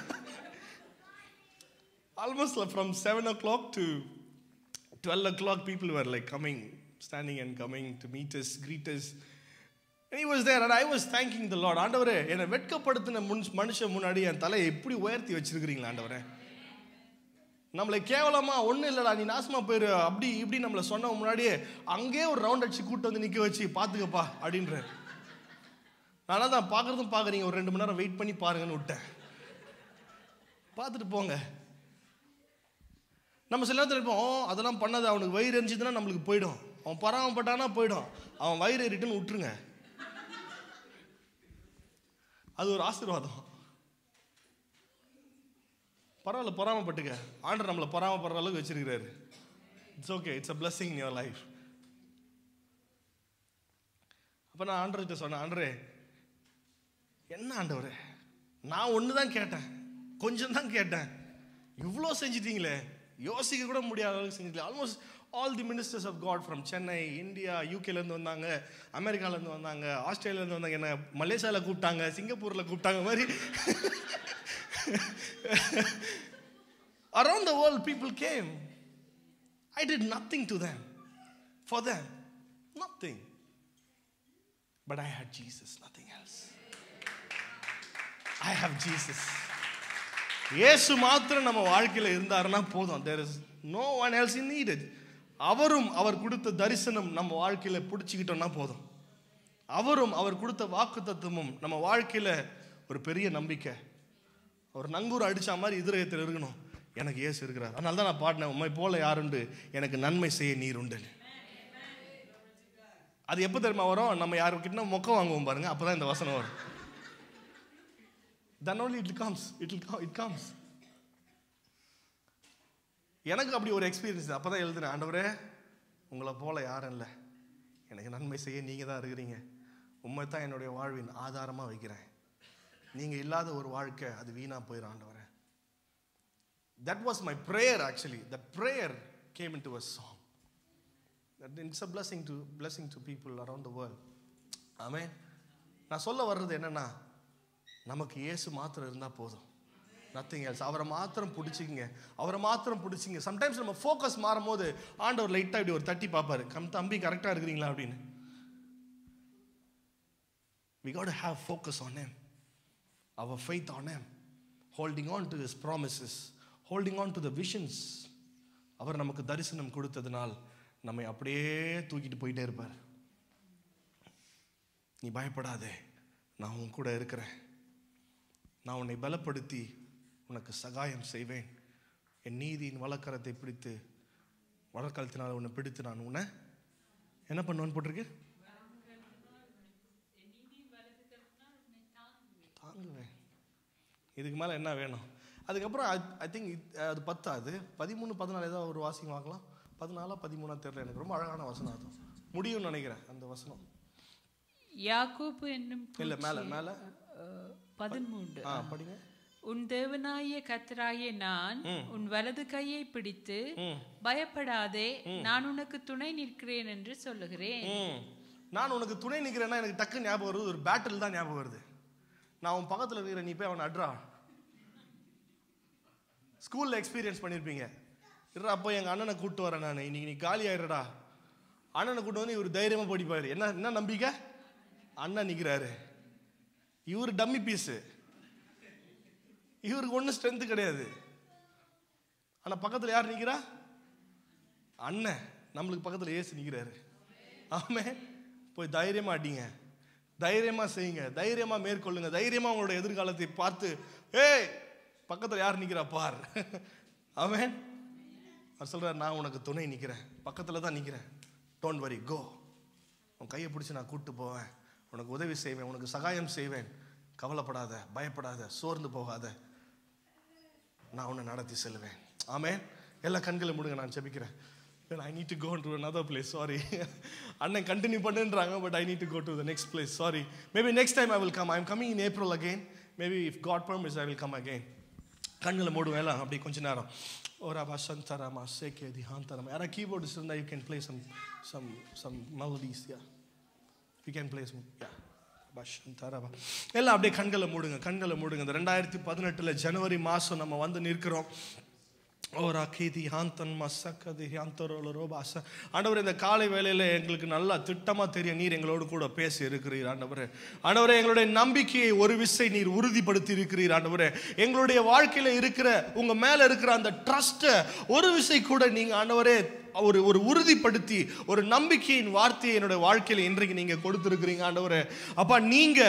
almost from seven o'clock to twelve o'clock people were like coming standing and coming to meet us greet us he was there and I was thanking the Lord ஆண்டவரே என்னை வெட்கப்படுத்தின முன் மனுஷன் முன்னாடி என் தலையை எப்படி உயர்த்தி வச்சிருக்கிறீங்களா ஆண்டவரே நம்மளை கேவலமா ஒன்றும் இல்லைடா நீ நாசமா போயிரு அப்படி இப்படி நம்மளை சொன்ன முன்னாடியே அங்கேயே ஒரு ரவுண்ட் அடிச்சு கூட்டு வந்து நிற்க வச்சு பார்த்துக்கப்பா அப்படின்ற நானும் தான் பார்க்குறதும் பார்க்குறீங்க ஒரு ரெண்டு மணி நேரம் வெயிட் பண்ணி பாருங்கன்னு விட்டேன் பார்த்துட்டு போங்க நம்ம சில நேரத்தில் இருப்போம் "ஓ, அதெல்லாம் பண்ணாது அவனுக்கு வயிறு எரிஞ்சுதுன்னா நம்மளுக்கு போயிடும் அவன் பராமப்பட்டானா போயிடும் அவன் வயிறு ரிட்டன் விட்டுருங்க அது ஒரு ஆசீர்வாதம் பரவாயில்ல பொறாமப்பட்டுக்க ஆண்டர் நம்மளை பொறாமப்படுற அளவுக்கு வச்சிருக்கிறாரு it's okay it's a blessing in your life அப்போ நான் ஆண்டர்கிட்ட சொன்னேன் ஆண்டரே என்ன ஆண்டவரே நான் ஒன்று தான் கேட்டேன் கொஞ்சம் தான் கேட்டேன் இவ்வளோ செஞ்சிட்டீங்களே யோசிக்க கூட முடியாத அளவுக்கு செஞ்சிட்டீங்க almost all the ministers of God from Chennai India யூகேலேருந்து வந்தாங்க அமெரிக்காலேருந்து வந்தாங்க ஆஸ்திரேலியாலேருந்து வந்தாங்க என்ன மலேசியாவில் கூப்பிட்டாங்க சிங்கப்பூரில் கூப்பிட்டாங்க மாதிரி around the world people came i did nothing to them for them nothing but i had jesus nothing else i have jesus இயேசு மாத்திரம் நம்ம வாழ்க்கையில் இருந்தாருன்னா போதும் there is no one else in needed அவரும் அவர் கொடுத்த தரிசனம் நம்ம வாழ்க்கையில் பிடிச்சிக்கிட்டோம்னா போதும் அவரும் அவர் கொடுத்த வாக்கு தத்துவமும் நம்ம வாழ்க்கையில் ஒரு பெரிய நம்பிக்கை ஒரு நங்கூர் அடிச்ச மாதிரி இதயத்தில் இருக்கணும் எனக்கு இயேசு இருக்கிறார் அதனால தான் நான் பாடினேன் உண்மை போல யாருண்டு எனக்கு நன்மை செய்ய நீர் உண்டு அது எப்போ தெரியுமா வரும் நம்ம யாருக்கிட்ட மொக்க வாங்குவோம் பாருங்க அப்பதான் இந்த வசனம் வரும் then only it comes it will come it comes எனக்கு அப்படி ஒரு எக்ஸ்பீரியன்ஸ் அப்போ தான் எழுதுனேன் ஆண்டவரே உங்களை போல யாரும் இல்லை எனக்கு நன்மை செய்ய நீங்கள் தான் இருக்கிறீங்க உண்மை தான் என்னுடைய வாழ்வின் ஆதாரமாக வைக்கிறேன் நீங்கள் இல்லாத ஒரு வாழ்க்கை அது வீணாக போயிடும் ஆண்டவரே that was my prayer actually the prayer came in to a song that it's a blessing to blessing to people around the world amen நான் சொல்ல வர்றது என்னன்னா நமக்கு இயேசு மாத்திரம் இருந்தால் போதும் நத்திங் எல்ஸ் அவரை மாத்திரம் பிடிச்சிங்க அவரை மாத்திரம் பிடிச்சிங்க சம்டைம்ஸ் நம்ம ஃபோக்கஸ் மாறும்போது ஆண்டவர் லைட்டாக இப்படி ஒரு தட்டி பார்ப்பாரு கம் தம்பி கரெக்டாக இருக்கிறீங்களா அப்படின்னு we got to have focus on him our faith on him holding on to his promises holding on to the visions அவர் நமக்கு தரிசனம் கொடுத்ததுனால் நம்மை அப்படியே தூக்கிட்டு போயிட்டே இருப்பார் நீ பயப்படாதே நான் உன் கூட இருக்கிறேன் நான் உன்னை பலப்படுத்தி உனக்கு சகாயம் செய்வேன் என் நீதியின் வழக்கரத்தை பிடித்து வழக்கரத்தினால் உன்னை பிடித்து நான் உன்னை என்ன பண்ணுவேன்னு போட்டிருக்கு தாங்குவேன் இதுக்கு மேலே என்ன வேணும் அதுக்கப்புறம் ஐ திங்க் அது பத்தாது பதிமூணு பதினாலு ஏதாவது ஒரு வாசிங்க வாங்கலாம் பதினாலா பதிமூணா தெரியல எனக்கு ரொம்ப அழகான வசனம் அது முடியும்னு நினைக்கிறேன் அந்த வசனம் யாக்கோப்பு என்னும் இல்லை மேலே பூச்சி, மேலே அஹ், பதிமூன்று ஆ படிங்க உன் தேவனாய கத்தராய நான் உன் வலது கையை பிடித்து ம் பயப்படாதே நான் உனக்கு துணை நிற்கிறேன் என்று சொல்லுகிறேன் ம் நான் உனக்கு துணை நிற்கிறேன்னா எனக்கு டக்கு ஞாபகம் வருது ஒரு பேட்டில் தான் ஞாபகம் வருது நான் உன் பக்கத்தில் இருக்கிற நீ போய் அவனை அட்ரா ஸ்கூலில் எக்ஸ்பீரியன்ஸ் பண்ணியிருப்பீங்க இருடா அப்போ எங்கள் அண்ணனை கூப்பிட்டு வரேன் நான் இன்னைக்கு நீ காலி ஆயிடுறா அண்ணனை கூட்டு வந்து இவர் தைரியமாக படிப்பார் என்ன என்ன நம்பிக்கை அண்ணன் நிற்கிறாரு இவர் டம்மி பீஸு இவருக்கு ஒன்றும் ஸ்ட்ரென்த்து கிடையாது ஆனால் பக்கத்தில் யார் நிற்கிறா அண்ணன் நம்மளுக்கு பக்கத்தில் ஏசு நிற்கிறாரு ஆமே போய் தைரியமா அடிங்க தைரியமா செய்யுங்க தைரியமா மேற்கொள்ளுங்க தைரியமா உங்களோட எதிர்காலத்தை பார்த்து ஏய் பக்கத்தில் யார் நிற்கிறா பார் ஆமென் அவர் சொல்றார் நான் உனக்கு துணை நிற்கிறேன் பக்கத்தில் தான் நிற்கிறேன் டோன்ட் வரி கோ உன் கையை பிடிச்சி நான் கூப்பிட்டு போவேன் உனக்கு உதவி செய்வேன் உனக்கு சகாயம் செய்வேன் கவலைப்படாத பயப்படாத சோர்ந்து போகாத நான் உன்னை நடத்தி செல்வேன் ஆமென் எல்லா கண்களை மூடுங்க நான் ஜெபிக்கிறேன் Then I need to go to another place. Sorry. அண்ணன் கண்டினியூ பண்ணுன்றாங்க but I need to go to the next place sorry maybe next time I will come I am coming in April again maybe if God permits I will come again கண்களை மூடுவேன் எல்லாம் அப்படி கொஞ்ச நேரம் ஒரு அபா சந்தராமா சேகே திஹாந்தரம் யாராவது keyboards இருந்தால் you can play some some some melodies yeah you can play some yeah பஷந்தரபா எல்லாம் அப்படியே கண்களை மூடுங்க கண்களை மூடுங்க இந்த ரெண்டாயிரத்தி பதினெட்டில் ஜனவரி மாதம் நம்ம வந்து நிற்கிறோம் ஓ ராக்கிதி ஹாந்தன் மசக்கதி ஹாந்தரோல ரோபாச ஆண்டவர் இந்த காலை வேளையில் எங்களுக்கு நல்லா திட்டமாக தெரியும் நீர் எங்களோடு கூட பேசி இருக்கிறீர் ஆண்டவரே ஆண்டவரே எங்களுடைய நம்பிக்கையை ஒரு விசை நீர் உறுதிப்படுத்தி இருக்கிறீர் ஆண்டவரே எங்களுடைய வாழ்க்கையில் இருக்கிற உங்க மேல இருக்கிற அந்த ட்ரஸ்ட்டை ஒரு விசை கூட நீங்க ஆண்டவரே ஒரு ஒரு உறுதிப்படுத்தி ஒரு நம்பிக்கையின் வார்த்தையை என்னுடைய வாழ்க்கையில் இன்றைக்கு நீங்க கொடுத்துருக்கிறீங்க ஆண்டவரே அப்பா நீங்க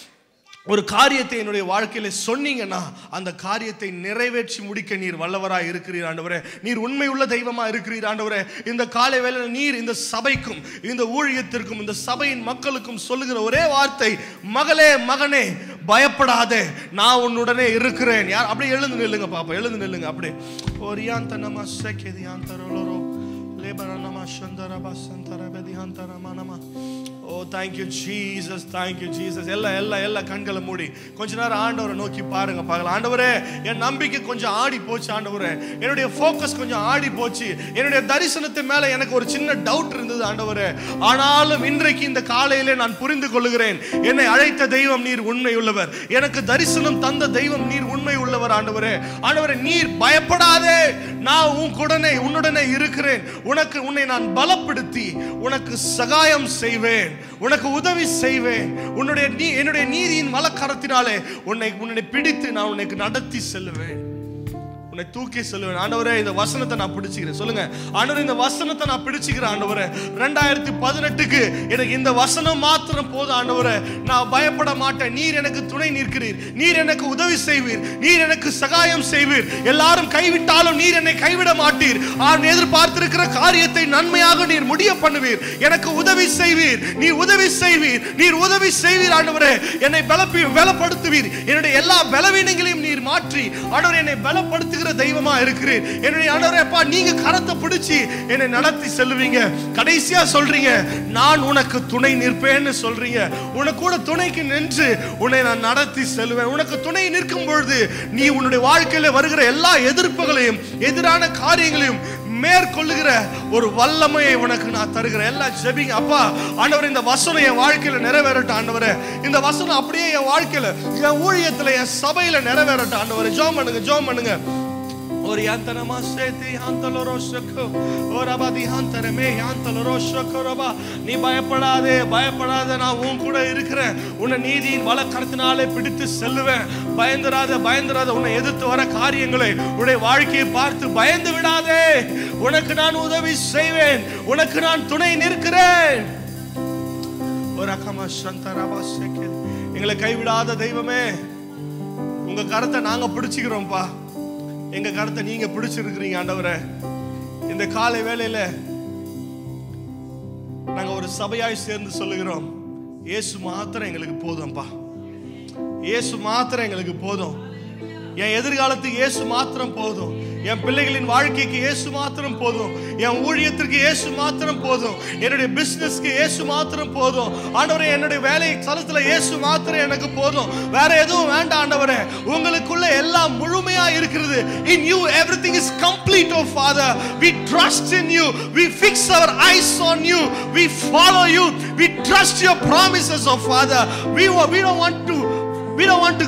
ஒரு காரியத்தை என்னுடைய வாழ்க்கையில சொன்னீங்கன்னா அந்த காரியத்தை நிறைவேற்றி முடிக்க நீர் வல்லவராய் இருக்கிறீர் ஆண்டவரே நீர் உண்மையுள்ள தெய்வமா இருக்கிறீர் ஆண்டவரே இந்த காலை வேளையில் நீர் இந்த சபைக்கும் இந்த ஊழியத்திற்கும் இந்த சபையின் மக்களுக்கும் சொல்லுகிற ஒரே வார்த்தை மகளே மகனே பயப்படாதே நான் உன்னுடனே இருக்கிறேன் யார் அப்படியே எழுந்து நில்லுங்க பாப்பா எழுந்து நில்லுங்க அப்படியே ஓரியாந்த நம செக்கெதியாந்தரோ லேபரனமா சந்தரபா சந்தரபதியாந்தரமனமா oh thank you Jesus thank you Jesus எல்லாம் எல்லாம் எல்லாம் கண்களை மூடி கொஞ்ச நேரம் ஆண்டவரை நோக்கி பாருங்க பார்க்கலாம் ஆண்டவரே என் நம்பிக்கை கொஞ்சம் ஆடி போச்சு ஆண்டவரே என்னுடைய ஃபோக்கஸ் கொஞ்சம் ஆடி போச்சு என்னுடைய தரிசனத்து மேல எனக்கு ஒரு சின்ன டவுட் இருந்தது ஆண்டவரே ஆனாலும் இன்றைக்கு இந்த காலையிலே நான் புரிந்து கொள்ளுகிறேன் என்னை அழைத்த தெய்வம் நீர் உண்மை உள்ளவர் எனக்கு தரிசனம் தந்த தெய்வம் நீர் உண்மை உள்ளவர் ஆண்டவரே ஆண்டவரே நீர் பயப்படாதே நான் உன் கூடனே உன்னுடனே இருக்கிறேன் உனக்கு உன்னை நான் பலப்படுத்தி உனக்கு சகாயம் செய்வேன் உனக்கு உதவி செய்வேன் உன்னுடைய நீ என்னுடைய நீதியின் வலக்கரத்தினாலே உன்னை உன்னை பிடித்து நான் உனக்கு நடத்தி செல்லுவேன் உன்னை தூக்கி செல்லுவேன் ஆண்டவரே இந்த வசனத்தை நான் பிடிச்சிக்கிறேன் சொல்லுங்க ஆண்டவரே இந்த வசனத்தை நான் பிடிச்சிக்கிறேன் ஆண்டவரே ரெண்டாயிரத்தி பதினெட்டுக்கு எனக்கு இந்த வசனம் மாத்திரம் போதும் ஆண்டவரே நான் பயப்பட மாட்டேன் நீர் எனக்கு துணை நிற்கிறீர் நீர் எனக்கு உதவி செய்வீர் நீர் எனக்கு சகாயம் செய்வீர் எல்லாரும் கைவிட்டாலும் நீர் என்னை கைவிட மாட்டீர் நான் எதிர்பார்த்திருக்கிற காரியத்தை நன்மையாக நீர் முடிய பண்ணுவீர் எனக்கு உதவி செய்வீர் நீர் உதவி செய்வீர் நீர் உதவி செய்வீர் ஆண்டவரே என்னை பலப்பி பலப்படுத்துவீர் என்னுடைய எல்லா பலவீனங்களையும் நீர் மாற்றி ஆண்டவர் என்னை பலப்படுத்துகிற தெய்வமா இருக்கிறீர் என்னுடைய ஆண்டவரே அப்பா நீங்க கரத்தை பிடிச்சி என்னை நடத்தி செல்லுவீங்க கடைசியா சொல்றீங்க நான் உனக்கு துணை நிற்பேன்னு சொல்றீங்க உனக்கு கூட துணைக்கு நின்று உன்னை நான் நடத்தி செல்வேன் உனக்கு துணை நிற்கும் பொழுது நீ உன்னுடைய வாழ்க்கையில வருகிற எல்லா எதிர்ப்புகளையும் எதிரான காரியங்களையும் மேற்கொள்ளுகிற ஒரு வல்லமையை உனக்கு நான் தருகிறேன் எல்லாம் ஜெபிங்க அப்பா ஆண்டவர் இந்த வசனம் என் வாழ்க்கையில நிறைவேறட்டும் ஆண்டவரே இந்த வசனம் அப்படியே என் வாழ்க்கையில என் ஊழியத்துல என் சபையில நிறைவேறட்டும் ஆண்டவரே ஜோம் பண்ணுங்க ஜோம் பண்ணுங்க ஒரு யாந்தனமா சேத்தி யாந்தலரோ ஷக்கோ ஓரபாதி யாந்தரமே யாந்தலரோ ஷக்கோ ரபா நீ பயப்படாதே பயப்படாத நான் உன் கூட இருக்கிறேன் உன்னை நீதியின் வழக்கத்தினாலே பிடித்து செல்லுவேன் பயந்துராத பயந்துராத உன்னை எதிர்த்து வர காரியங்களை உன்னுடைய வாழ்க்கையை பார்த்து பயந்து விடாதே உனக்கு நான் உதவி செய்வேன் உனக்கு நான் துணை நிற்கிறேன் ஒரு அக்கமா சந்தரபா சேக்கேது. எங்களை கைவிடாத தெய்வமே உங்க கரத்தை நாங்க பிடிச்சுக்கிறோம்ப்பா எங்க கருத்தை நீங்க பிடிச்சிருக்கிறீங்க ஆண்டவரே இந்த காலை வேளையில நாங்க ஒரு சபையாய் சேர்ந்து சொல்லுகிறோம் இயேசு மாத்திரம் எங்களுக்கு போதும்ப்பா இயேசு மாத்திரம் எங்களுக்கு போதும் என் எதிர்காலத்துக்கு இயேசு மாத்திரம் போதும் என் பிள்ளைகளின் வாழ்க்கைக்கு இயேசு மாத்திரம் போதும் என் ஊழியத்திற்கு இயேசு மாத்திரம் போதும் என்னுடைய பிசினஸ்க்கு இயேசு மாத்திரம் போதும் ஆண்டவரே என்னுடைய வேலை ஸ்தலத்துல இயேசு மாத்திரம் எனக்கு போதும் வேற எதுவும் வேண்டாம் ஆண்டவரே உங்களுக்குள்ள எல்லாம் முழுமையா இருக்கிறது in you everything is complete oh father we trust in you we fix our eyes on you we follow you we trust your promises oh father we we don't want to we don't want to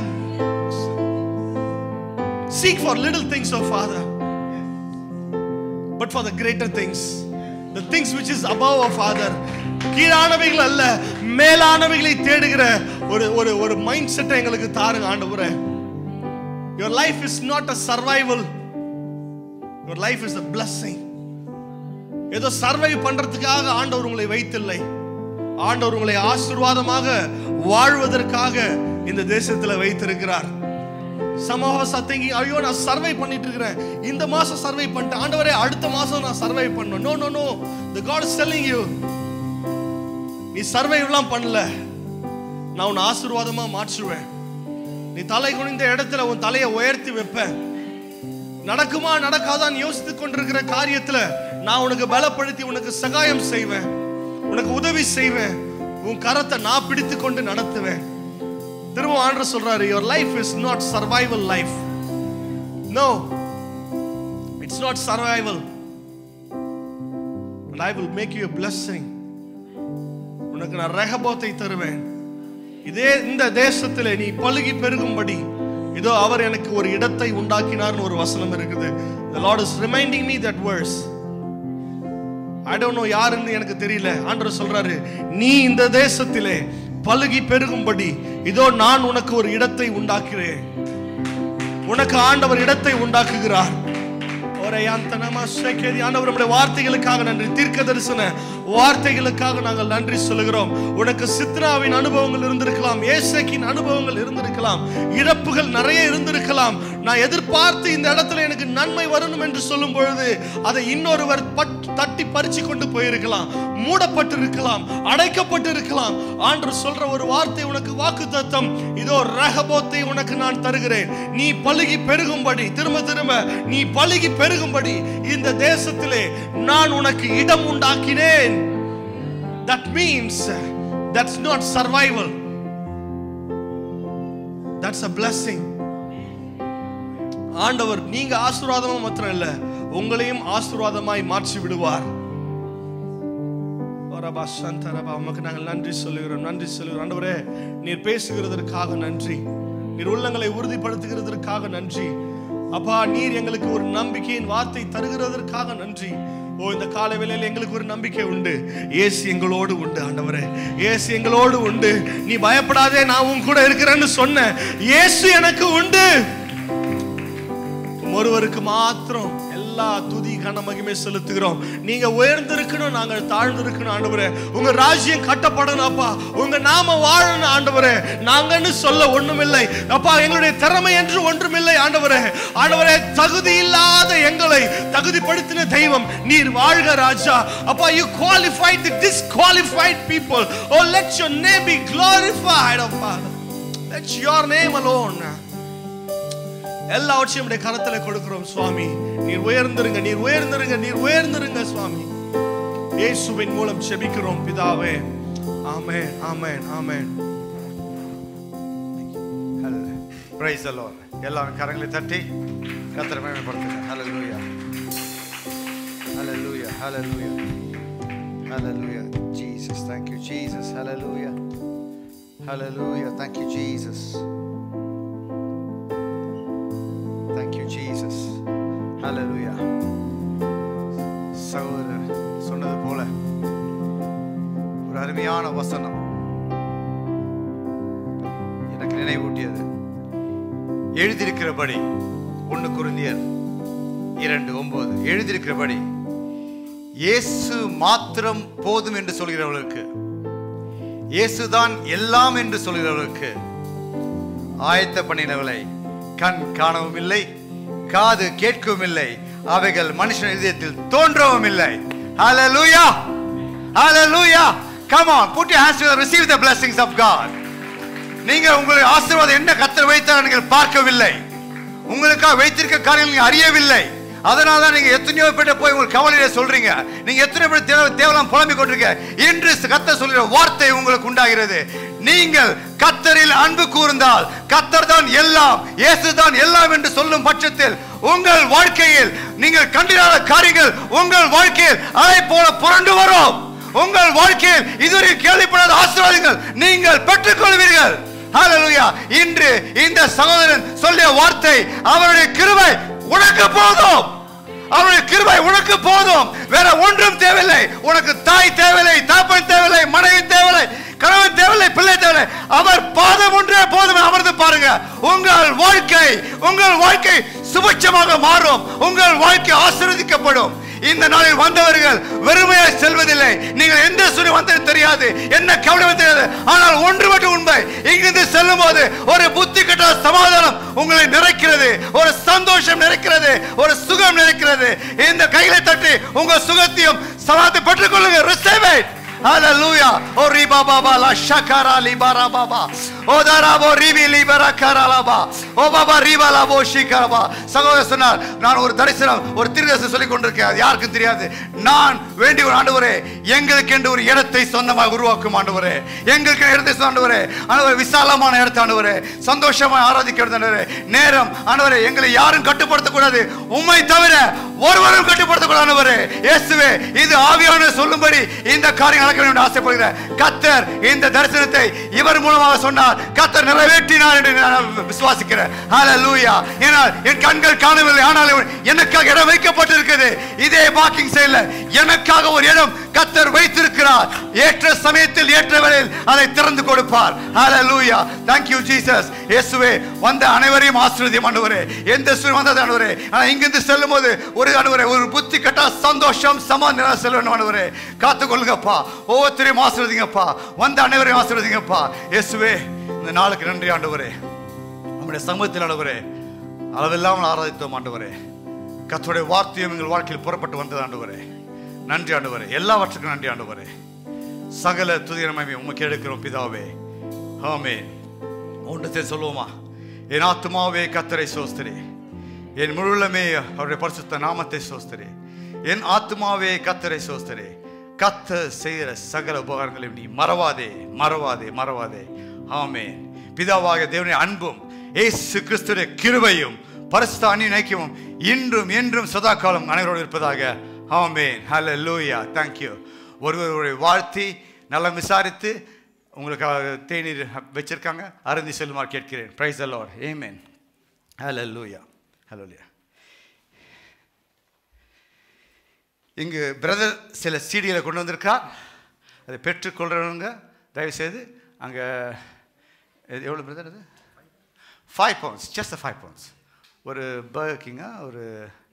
seek for little things, oh Father, but for the greater things, the things which is above, oh Father. கீழானவைகள் அல்ல மேலானவைகளை தேடுகிற ஒரு ஒரு ஒரு mind செட்டை எங்களுக்கு தாருங்க ஆண்டவரே your life is not a survival your life is a blessing ஏதோ சர்வை பண்றதுக்காக ஆண்டவர் உங்களை வைத்தில்லை ஆண்டவர் உங்களை ஆசீர்வாதமாக வாழ்வதற்காக இந்த தேசத்துல வைத்திருக்கிறார் some of us are thinking ஐயோ நான் சர்வை பண்ணிட்டு இருக்கிறேன் இந்த மாசம் சர்வை பண்ணிட்டேன் ஆண்டவரே அடுத்த மாசம் நான் சர்வை பண்ணணும் no no no the god is telling you நீ சர்வைவ்லாம் பண்ணல நான் உன்னை ஆசீர்வாதமா மாற்றுவேன் நீ தலை குனிந்த இடத்துல உன் தலையை உயர்த்தி வைப்பேன் நடக்குமா நடக்காதான்னு யோசித்துக் கொண்டிருக்கிற காரியத்துல நான் உனக்கு பலப்படுத்தி உனக்கு சகாயம் செய்வேன் உனக்கு உதவி செய்வேன் உன் கரத்தை நான் பிடித்து கொண்டு நடத்துவேன் திரும்ப ஆண்டர் சொல்றாரு your life is not survival life no it's not survival and I will make you a blessing உனக்கு நான் ரகபோத்தை தருவேன் இதே இந்த தேசத்திலே நீ பழுகி பெருகும்படி இதோ அவர் எனக்கு ஒரு இடத்தை உண்டாக்கினார்னு ஒரு வசனம் இருக்குது the lord is reminding me that verse I don't know யாருன்னு எனக்கு தெரியல ஆண்டவர் சொல்றாரு நீ இந்த தேசத்திலே பலுகி பெருகும்படி இதோ நான் உனக்கு ஒரு இடத்தை உண்டாக்குறேன் உனக்கு ஆண்டவர் இடத்தை உண்டாக்குகிறார் ஒரே யாந்தனமா சேகேதி ஆண்டவர் நம்முடைய வார்த்தைகளுக்காக நன்றி தீர்க்க தரிசன வார்த்தைகளுக்காக நாங்கள் நன்றி சொல்லுகிறோம் உனக்கு சித்ராவின் அனுபவங்கள் இருந்திருக்கலாம் ஏசேக்கின் அனுபவங்கள் இருந்திருக்கலாம் இழப்புகள் நிறைய இருந்திருக்கலாம் நான் எதிர்பார்த்து இந்த இடத்துல எனக்கு நன்மை வரணும் என்று சொல்லும் பொழுது அதை இன்னொருவர் பட்- தட்டி பறிச்சு கொண்டு போயிருக்கலாம் மூடப்பட்டு இருக்கலாம் அடைக்கப்பட்டு இருக்கலாம் ஆண்டவர் சொல்ற ஒரு வார்த்தை உனக்கு வாக்கு தத்தம் இதோ ரகபோத்தை உனக்கு நான் தருகிறேன் நீ பலுகி பெருகும்படி திரும்ப திரும்ப நீ பலுகி பெருகும்படி இந்த தேசத்திலே நான் உனக்கு இடம் உண்டாக்கினேன் that means that's not survival that's a blessing ஆண்டவர் நீங்க ஆசீர்வாதமா மாத்திரம் இல்ல உங்களையும் ஆசீர்வாதமாய் மாற்றி விடுவார் ரபா சந்தரபா உமக்கு நாங்கள் நன்றி சொல்லுகிறோம் நன்றி சொல்லுகிறோம் ஆண்டவரே நீர் பேசுகிறதற்காக நன்றி நீர் உள்ளங்களை உறுதிப்படுத்துகிறதற்காக நன்றி அப்பா நீர் எங்களுக்கு ஒரு நம்பிக்கையின் வார்த்தை தருகிறதற்காக நன்றி ஓ இந்த காலை வேளையில் எங்களுக்கு ஒரு நம்பிக்கை உண்டு ஏசு எங்களோடு உண்டு ஆண்டவரே ஏசு எங்களோடு உண்டு நீ பயப்படாதே நான் உன் கூட இருக்கிறேன்னு சொன்ன இயேசு எனக்கு உண்டு ஒருவருக்கு மாத்திரம் எல்லா துதி கன மகிமை செலுத்துகிறோம் நீங்க உயர்ந்திருக்கணும் நாங்கள் தாழ்ந்திருக்கணும் ஆண்டவரே உங்க ராஜ்யம் கட்டப்படணும் அப்பா உங்க நாம வாழணும் ஆண்டவரே நாங்கன்னு சொல்ல ஒண்ணுமில்லை அப்பா எங்களுடைய திறமை என்று ஒன்றுமில்லை ஆண்டவரே ஆண்டவரே தகுதி இல்லாத எங்களை தகுதிப்படுத்தின தெய்வம் நீர் வாழ்க ராஜா அப்பா you qualified the disqualified people oh let your name be glorified oh father let your name alone எல்லாவற்றையும் உடைய கரத்துல கொடுக்கிறோம் சுவாமி நீர் உயர்ந்திருங்க நீர் உயர்ந்திருங்க நீர் உயர்ந்திருங்க சுவாமி இயேசுவின் மூலம் செபிக்கிறோம் பிதாவே ஆமென் ஆமென் ஆமென் பிரைஸ் அலோன் எல்லாரும் கரங்களை தட்டி கத்தரை மேம்படுத்துங்க ஹalleluya ஹalleluya ஹalleluya ஹalleluya Jesus thank you Jesus hallelujah hallelujah thank you Jesus thank you Jesus hallelujah சகோதரர் சொன்னது போல ஒரு அருமையான வசனம் எனக்கு நினைவூட்டியது எழுதியிருக்கிறபடி ஒன்று குருந்தியர் இரண்டு ஒன்பது எழுதியிருக்கிறபடி இயேசு மாத்திரம் போதும் என்று சொல்கிறவர்களுக்கு இயேசுதான் எல்லாம் என்று சொல்கிறவர்களுக்கு ஆயத்த பண்ணினவளை கண் காணவும் இல்லை காது கேட்கவும் இல்லை அவைகள் மனுஷன் இதயத்தில் தோன்றவும் இல்லை Hallelujah! Hallelujah! Come on, put your hands together, receive the blessings of God. நீங்க உங்களுடைய ஆசீர்வாதம் என்ன கத்தர் வைத்தார் நீங்கள் பார்க்கவில்லை உங்களுக்காக வைத்திருக்க காரியங்கள் நீங்க அறியவில்லை அதனால தான் நீங்க எத்தனையோ பேர்ட்ட போய் உங்களுக்கு கவலையில சொல்றீங்க நீங்க எத்தனை பேர் தேவை தேவலாம் புலம்பிக் கொண்டிருக்க இன்று கத்தர் சொல்கிற வார்த்தை உங்களுக்கு உண்டாகிறது நீங்கள் கத்தரில் அன்பு கூர்ந்தால் கத்தர் தான் எல்லாம் இயேசு தான் எல்லாம் என்று சொல்லும் பட்சத்தில் உங்கள் வாழ்க்கையில் நீங்கள் கண்டிராத காரியங்கள் உங்கள் வாழ்க்கையில் அதை போல புரண்டு வரும் உங்கள் வாழ்க்கையில் இதுவரை கேள்விப்படாத ஆசீர்வாதங்கள் நீங்கள் பெற்றுக்கொள்வீர்கள் ஹalleluya இன்று இந்த சகோதரன் சொல்லிய வார்த்தை அவருடைய கிருபை உனக்கு போதும் அவருடைய கிருபை உனக்கு போதும் வேற ஒன்றும் தேவையில்லை உனக்கு தாய் தேவையில்லை தாப்பன் தேவையில்லை மனைவி தேவையில்லை கணவன் தேவையில்லை பிள்ளை தேவையில்லை அவர் பாதம் ஒன்றே போதும் அமர்ந்து பாருங்க உங்கள் வாழ்க்கை உங்கள் வாழ்க்கை சுபட்சமாக மாறும் உங்கள் வாழ்க்கை ஆசீர்வதிக்கப்படும் இந்த நாளில் வந்தவர்கள் வெறுமையாய் செல்வதில்லை நீங்கள் எந்த சூரிய வந்தது தெரியாது என்ன கவலை வந்தது தெரியாது ஆனால் ஒன்று மட்டும் உண்மை இங்கிருந்து செல்லும் போது ஒரு புத்தி கட்ட சமாதானம் உங்களை நிறைக்கிறது ஒரு சந்தோஷம் நிறைக்கிறது ஒரு சுகம் நிறைக்கிறது இந்த கைகளை தட்டி உங்க சுகத்தையும் சமாதத்தை பெற்றுக்கொள்ளுங்க receive it. Hallelujah. Oh, riba baba la shakara libara baba. Oh, darabo ribi libara karalaba. Oh, baba riba la bo shikaraba. சகோதரர் சொன்னார் நான் ஒரு தரிசனம் ஒரு திருதரிசனம் சொல்லிக் கொண்டிருக்கேன் அது யாருக்கும் தெரியாது நான் வேண்டிய ஒரு ஆண்டவரே எங்களுக்கு என்று ஒரு இடத்தை சொந்தமாக உருவாக்கும் ஆண்டவரே எங்களுக்கு இடத்தை சொந்த ஆண்டவரே ஆண்டவரே விசாலமான இடத்தை ஆண்டவரே சந்தோஷமாக ஆராதிக்க ஆண்டவரே நேரம் ஆண்டவரே எங்களை யாரும் கட்டுப்படுத்தக்கூடாது உம்மை தவிர ஒருவரும் கட்டுப்படுத்தக்கூடாது ஆண்டவரே இயேசுவே இது ஆவியான சொல்லும்படி இந்த காரியம் நடக்க வேண்டும் என்று ஆசைப்படுகிறேன் கத்தர் இந்த தரிசனத்தை இவர் மூலமாக சொன்னார் கத்தர் நிறைவேற்றினார் என்று நான் விசுவாசிக்கிறேன் ஹalleluya ஏனால் என் கண்கள் காணவில்லை ஆனால் எனக்காக இடம் வைக்கப்பட்டிருக்கிறது இதே வாக்கிங் செயல்ல எனக்காக ஒரு இடம் கத்தர் வைத்திருக்கிறார் ஏற்ற சமயத்தில் ஏற்ற வேளையில் அதை திறந்து கொடுப்பார் ஹalleluya thank you jesus இயேசுவே வந்த அனைவரையும் ஆசீர்வதியும் ஆண்டவரே எந்த சூழ்நிலை வந்தது ஆண்டவரே ஆனால் இங்கிருந்து செல்லும்போது ஒரு ஆண்டவரே ஒரு புத்தி கட்டா சந்தோஷம் சமாதானம் செல்ல வேண்டும் ஆண்டவரே காத்துக்கொள்ளுங்கப்பா ஒவ்வொருத்தரையும் ஆசீர்வதிங்கப்பா வந்த அனைவரையும் ஆசீர்வதிங்கப்பா இயேசுவே இந்த நாளுக்கு நன்றி ஆண்டவரே நம்முடைய சமூகத்தில் ஆண்டவரே அளவில்லாமல் ஆராதித்தோம் ஆண்டவரே கர்த்தருடைய வார்த்தையும் எங்கள் வாழ்க்கையில் புறப்பட்டு வந்தது ஆண்டவரே நன்றி ஆண்டவரே எல்லாவற்றுக்கும் நன்றி ஆண்டவரே சகல துதிரமையை உமக்கு எடுக்கிறோம் பிதாவே ஆமென் ஒன்றத்தை சொல்லுவோமா என் ஆத்துமாவே கத்தரை சோஸ்திரே என் முழுலமே அவருடைய பரிசுத்த நாமத்தை சோஸ்திரே என் ஆத்துமாவே கத்தரை சோஸ்திரே கத்த செய்கிற சகல உபகாரங்களையும் நீ மறவாதே மறவாதே மறவாதே ஆமென் பிதாவாக தேவனுடைய அன்பும் இயேசு கிறிஸ்துடைய கிருபையும் பரிசுத்த அணி நைக்கியமும் இன்றும் என்றும் சதா காலம் அனைவரோடு இருப்பதாக ஆமென் ஹalleluya thank you ஒருவருடைய வாழ்த்தி நலம் விசாரித்து உங்களுக்காக தேநீர் வச்சிருக்காங்க அருந்தி செல்லுமாறு கேட்கிறேன் praise the lord amen hallelujah hallelujah இங்கு பிரதர் சில சீடிகளை கொண்டு வந்திருக்கார் அதை பெற்றுக்கொள்றவங்க தயவுசெய்து அங்கே எவ்வளோ பிரதர் அது five pounds just five pounds ஒரு பர்கிங்கா ஒரு